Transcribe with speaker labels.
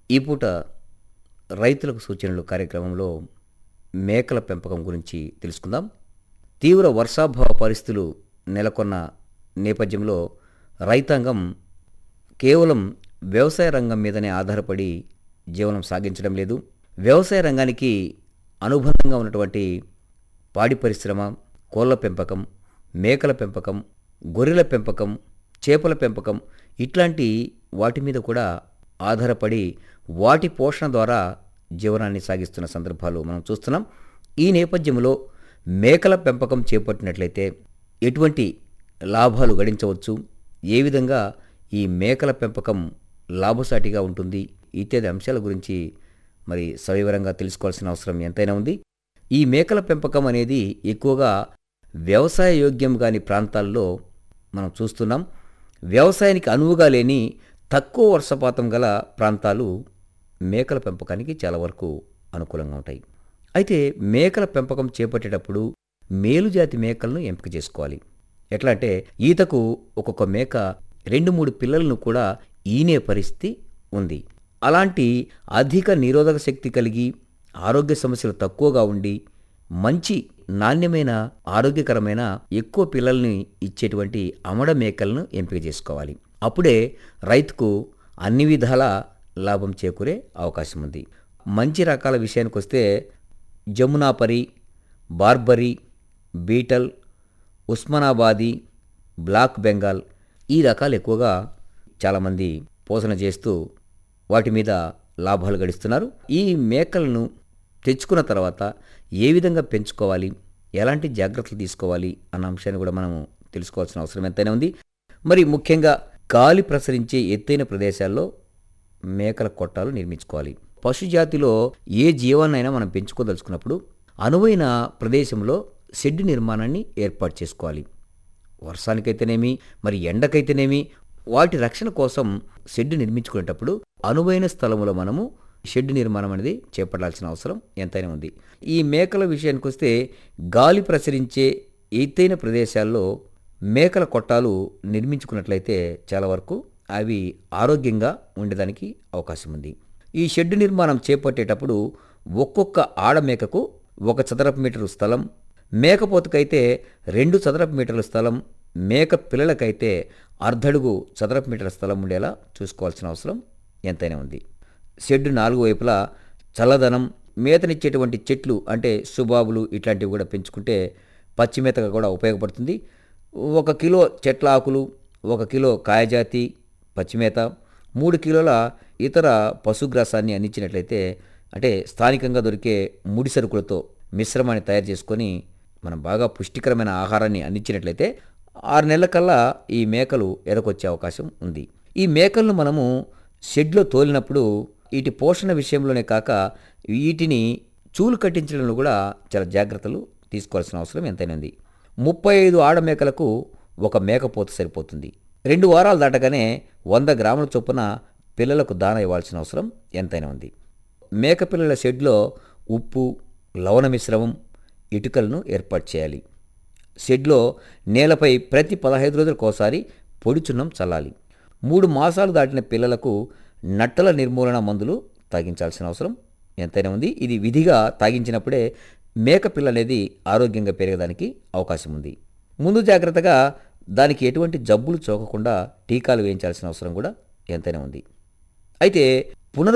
Speaker 1: ఈ పూట రైతులకు సూచనలు కార్యక్రమంలో మేకల పెంపకం గురించి తెలుసుకుందాం తీవ్ర వర్షాభావ పరిస్థితులు నెలకొన్న నేపథ్యంలో రైతాంగం కేవలం వ్యవసాయ రంగం మీదనే ఆధారపడి జీవనం సాగించడం లేదు వ్యవసాయ రంగానికి అనుబంధంగా ఉన్నటువంటి పాడి పరిశ్రమ కోళ్ళ పెంపకం మేకల పెంపకం గొర్రెల పెంపకం చేపల పెంపకం ఇట్లాంటి వాటి మీద కూడా ఆధారపడి వాటి పోషణ ద్వారా జీవనాన్ని సాగిస్తున్న సందర్భాలు మనం చూస్తున్నాం ఈ నేపథ్యంలో మేకల పెంపకం చేపట్టినట్లయితే ఎటువంటి లాభాలు గడించవచ్చు ఏ విధంగా ఈ మేకల పెంపకం లాభసాటిగా ఉంటుంది ఇత్యాది అంశాల గురించి మరి సవివరంగా తెలుసుకోవాల్సిన అవసరం ఎంతైనా ఉంది ఈ మేకల పెంపకం అనేది ఎక్కువగా వ్యవసాయ యోగ్యం కాని ప్రాంతాల్లో మనం చూస్తున్నాం వ్యవసాయానికి అనువుగా లేని తక్కువ వర్షపాతం గల ప్రాంతాలు మేకల పెంపకానికి చాలా వరకు అనుకూలంగా ఉంటాయి అయితే మేకల పెంపకం చేపట్టేటప్పుడు మేలుజాతి మేకలను ఎంపిక చేసుకోవాలి ఎట్లా అంటే ఈతకు ఒక్కొక్క మేక రెండు మూడు పిల్లలను కూడా ఈనే పరిస్థితి ఉంది అలాంటి అధిక నిరోధక శక్తి కలిగి ఆరోగ్య సమస్యలు తక్కువగా ఉండి మంచి నాణ్యమైన ఆరోగ్యకరమైన ఎక్కువ పిల్లల్ని ఇచ్చేటువంటి అమడ మేకలను ఎంపిక చేసుకోవాలి అప్పుడే రైతుకు అన్ని విధాల లాభం చేకూరే అవకాశం ఉంది మంచి రకాల విషయానికి వస్తే జమునాపరి బార్బరీ బీటల్ ఉస్మానాబాదీ బ్లాక్ బెంగాల్ ఈ రకాలు ఎక్కువగా చాలామంది పోషణ చేస్తూ వాటి మీద లాభాలు గడిస్తున్నారు ఈ మేకలను తెచ్చుకున్న తర్వాత ఏ విధంగా పెంచుకోవాలి ఎలాంటి జాగ్రత్తలు తీసుకోవాలి అన్న అంశాన్ని కూడా మనము తెలుసుకోవాల్సిన అవసరం ఎంతైనా ఉంది మరి ముఖ్యంగా గాలి ప్రసరించే ఎత్తైన ప్రదేశాల్లో మేకల కొట్టాలు నిర్మించుకోవాలి పశుజాతిలో ఏ జీవాన్నైనా మనం పెంచుకోదలుచుకున్నప్పుడు అనువైన ప్రదేశంలో షెడ్ నిర్మాణాన్ని ఏర్పాటు చేసుకోవాలి వర్షానికైతేనేమి మరి ఎండకైతేనేమి వాటి రక్షణ కోసం షెడ్ నిర్మించుకునేటప్పుడు అనువైన స్థలంలో మనము షెడ్ నిర్మాణం అనేది చేపట్టాల్సిన అవసరం ఎంతైనా ఉంది ఈ మేకల విషయానికి వస్తే గాలి ప్రసరించే ఎత్తైన ప్రదేశాల్లో మేకల కొట్టాలు నిర్మించుకున్నట్లయితే చాలా వరకు అవి ఆరోగ్యంగా ఉండడానికి అవకాశం ఉంది ఈ షెడ్ నిర్మాణం చేపట్టేటప్పుడు ఒక్కొక్క ఆడమేకకు ఒక చదరపు మీటరు స్థలం మేకపోతుకైతే రెండు చదరపు మీటర్ల స్థలం మేక పిల్లలకైతే అర్ధడుగు చదరపు మీటర్ల స్థలం ఉండేలా చూసుకోవాల్సిన అవసరం ఎంతైనా ఉంది షెడ్ నాలుగు వైపులా చల్లదనం మేతనిచ్చేటువంటి చెట్లు అంటే సుబాబులు ఇట్లాంటివి కూడా పెంచుకుంటే పచ్చి మేతగా కూడా ఉపయోగపడుతుంది ఒక కిలో చెట్ల ఆకులు ఒక కిలో కాయజాతి పచ్చిమేత మూడు కిలోల ఇతర పశుగ్రాసాన్ని అందించినట్లయితే అంటే స్థానికంగా దొరికే ముడి సరుకులతో మిశ్రమాన్ని తయారు చేసుకొని మనం బాగా పుష్టికరమైన ఆహారాన్ని అందించినట్లయితే ఆరు నెలల కల్లా ఈ మేకలు ఎదకొచ్చే అవకాశం ఉంది ఈ మేకలను మనము షెడ్లో తోలినప్పుడు వీటి పోషణ విషయంలోనే కాక వీటిని చూలు కట్టించడంలో కూడా చాలా జాగ్రత్తలు తీసుకోవాల్సిన అవసరం ఎంతైనా ఉంది ముప్పై ఐదు ఆడమేకలకు ఒక మేకపోత సరిపోతుంది రెండు వారాలు దాటగానే వంద గ్రాముల చొప్పున పిల్లలకు దాన ఇవ్వాల్సిన అవసరం ఎంతైనా ఉంది మేకపిల్లల షెడ్లో ఉప్పు లవణ మిశ్రమం ఇటుకలను ఏర్పాటు చేయాలి షెడ్లో నేలపై ప్రతి పదహైదు రోజులకోసారి పొడి చున్నం చల్లాలి మూడు మాసాలు దాటిన పిల్లలకు నట్టల నిర్మూలన మందులు తాగించాల్సిన అవసరం ఎంతైనా ఉంది ఇది విధిగా తాగించినప్పుడే మేక పిల్ల అనేది ఆరోగ్యంగా పెరగడానికి అవకాశం ఉంది ముందు జాగ్రత్తగా దానికి ఎటువంటి జబ్బులు చోకకుండా టీకాలు వేయించాల్సిన అవసరం కూడా ఎంతైనా ఉంది అయితే